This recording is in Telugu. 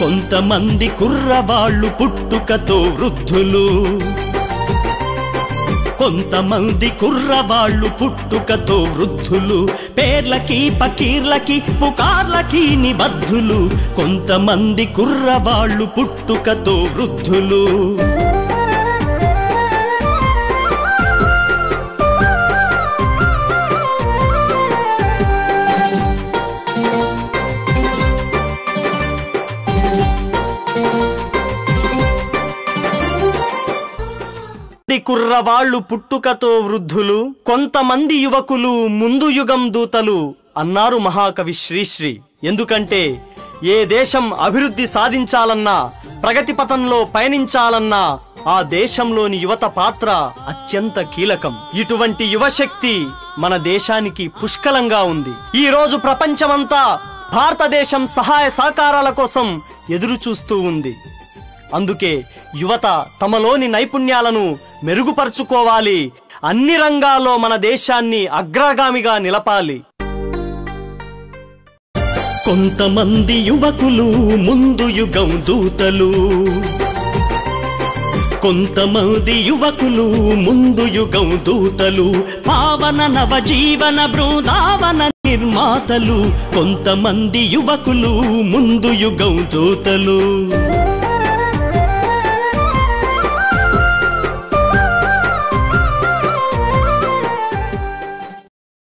కొంతమంది కుర్రవాళ్ళు పుట్టుకతో వృద్ధులు కొంతమంది కుర్రవాళ్ళు పుట్టుకతో వృద్ధులు పేర్లకి పకీర్లకి పుకార్లకి నిబద్ధులు కొంతమంది కుర్రవాళ్ళు పుట్టుకతో వృద్ధులు కొంతమంది కుర్రవాళ్ళు పుట్టుకతో వృద్ధులు కొంతమంది యువకులు ముందు యుగం దూతలు అన్నారు మహాకవి శ్రీశ్రీ ఎందుకంటే ఏ దేశం అభివృద్ధి సాధించాలన్నా ప్రగతి పథంలో పయనించాలన్నా ఆ దేశంలోని యువత పాత్ర అత్యంత కీలకం ఇటువంటి యువశక్తి మన దేశానికి పుష్కలంగా ఉంది ఈ రోజు ప్రపంచమంతా భారతదేశం సహాయ సహకారాల కోసం ఎదురు చూస్తూ ఉంది అందుకే యువత తమలోని నైపుణ్యాలను మెరుగుపరుచుకోవాలి అన్ని రంగాల్లో మన దేశాన్ని అగ్రగామిగా నిలపాలి కొంతమంది యువకులు ముందు యుగం దూతలు కొంతమంది యువకులు ముందు యుగం దూతలు పావన నవజీవన బృందావన నిర్మాతలు కొంతమంది యువకులు ముందు యుగం దూతలు